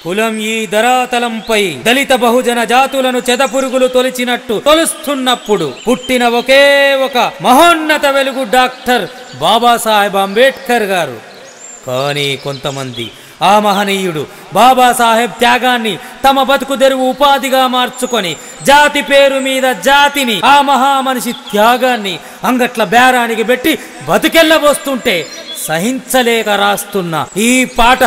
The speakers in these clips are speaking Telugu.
కులం ఈ ధరాతలంపై దళిత బహుజన జాతులను చెదపురుగులు తొలిచినట్టు తొలుస్తున్నప్పుడు పుట్టిన ఒకే ఒక మహోన్నత వెలుగు డాక్టర్ బాబాసాహెబ్ అంబేద్కర్ గారు కానీ కొంతమంది ఆ మహనీయుడు బాబాసాహెబ్ త్యాగాన్ని తమ బతుకు తెరువు ఉపాధిగా మార్చుకొని జాతి పేరు మీద జాతిని ఆ మహామనిషి త్యాగాన్ని అంగట్ల బేరానికి పెట్టి బతుకెళ్ళబోస్తుంటే సహించలేక రాస్తున్న ఈ పాట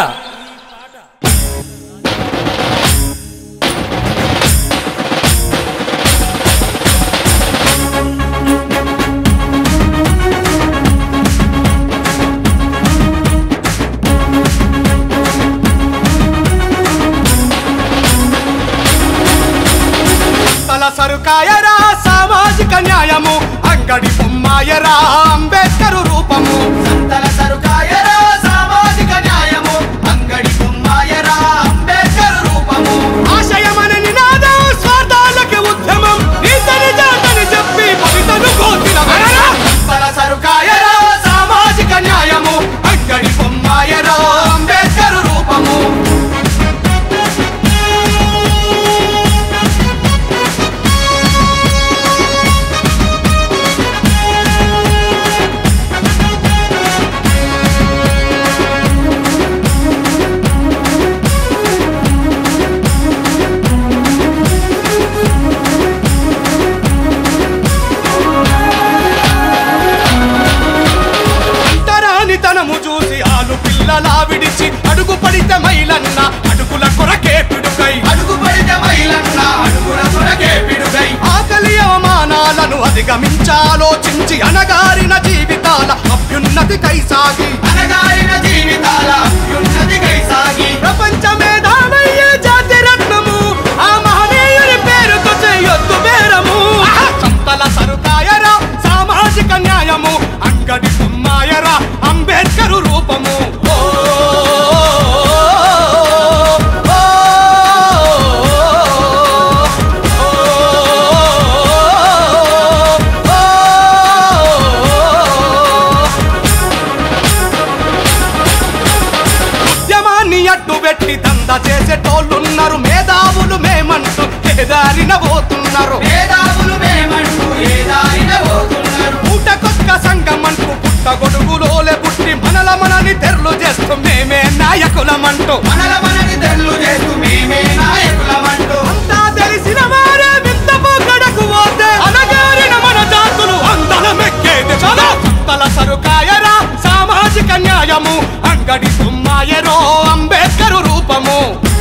తల సరుకాయరా సామాజిక న్యాయము అంగడి బొమ్మాయరా అంబేద్కరు రూపము సంతల సరుకాయరా సామాజిక న్యాయము అంగడి బొమ్మాయరా అంబేద్కర్ రూపము ఆశయమన నినాదం స్వార్థాలకి ఉద్యమం నీతని జాతని చెప్పి పవితను కోసిన సంతల సరుకాయరా సామాజిక న్యాయము అంగడి బొమ్మాయరా అంబేద్కర్ రూపము అంతరాని తనము చూసి ఆలు పిల్లలా విడిచి అడుగు పడితే మైలన్న అడుగుల కొరకే పిడుకై అడుగు పడితే మైలన్న అడుగుల కొరకే పిడుగై ఆకలి అవమానాలను అధిగమించాలోచించి అనగారిన జీవితాల అభ్యున్నతికై సాగి అనగారిన జీవితాల అభ్యున్నతికై సాగి ప్రపంచ మేధావయ్యే జాతి రత్నము ఆ మహనీయుని పేరుతో చేయొద్దు బేరము సంతల సరుకాయరా సామాజిక న్యాయము అంగడి బొమ్మాయరా అంబేద్కరు రూపము ఓ, ఓ, ఓ, ఓ. ఉద్యమాన్ని అడ్డు పెట్టి దంద చేసేటోళ్ళున్నారు మేధావులు మేమంటూ ఏదారిన పోతున్నారు మేధావులు మేమంటూ ఏ దారిన పోతున్నారు పూటకొక్క సంఘమంటూ పుట్ట గొడుగులోలే పుట్టి మనల మనని తెరలు చేస్తూ మేమే నాయకులమంటూ మనల మనని తెల్లు చేస్తూ మేమే నాయకులమంటూ అంతా తెలిసిన వారే వింత పోకడకు పోతే అనగారిన మన జాతులు అందలమెక్కేది చదా సంతల సరుకాయరా సామాజిక న్యాయము అంగడి సుమ్మాయరో అంబేద్కరు రూపము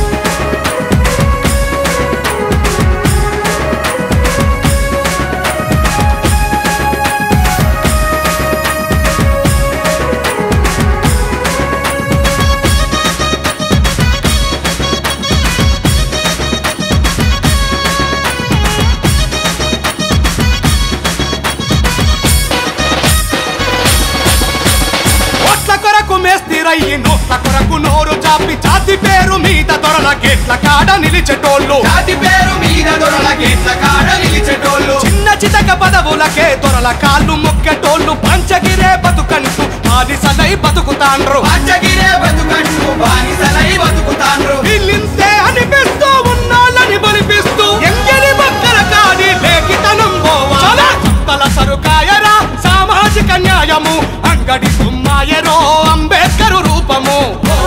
ఓట్ల కొరకు మేస్తిరయ్యి నోట్ల కొరకు నోరు చాపి జాతి పేరు మీద దొరల గేట్ల కాడ నిలిచెటోళ్ళు జాతి పేరు మీద దొరల గేట్ల కాడ నిలిచేటోళ్ళు చిన్న చితక పదవులకే దొరల కాళ్ళు మొక్కెటోళ్ళు పంచగిరే బతుకంటూ బానిసలై బతుకుతాండ్రు పంచగిరే బతుకంటూ బానిసలై బతుకుతాండ్రు వీళ్ళింతే అనిపిస్తూ ఉన్నాళ్ళని బలిపిస్తూ ఎంగని బక్కల కాని లేఖితనం పోవాలా చుట్టల సరుకాయరా సామాజిక న్యాయము అంగడి సుమ్మాయరో అంబేద్కరు రూపము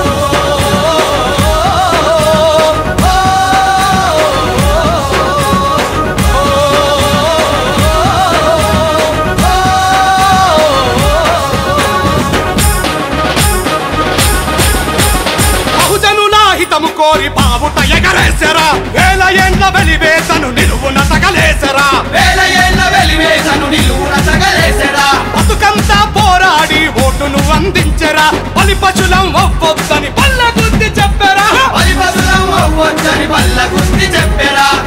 బహుజనుల హితము కోరి బావుట ఎగరేసరా వేల ఏండ్ల వెలివేతను నిలువున తగలేసరా వేల ఏళ్ళ వెలివేసను నిలువున తగలేసెడా బతుకంతా పోరాడి ఓటును అందించరా బలి పశులం అవ్వొద్దని పల్ల గుద్ది చెప్పరా పరిపసులం అవ్వొచ్చని బల్ల గుర్తి చెప్పెరా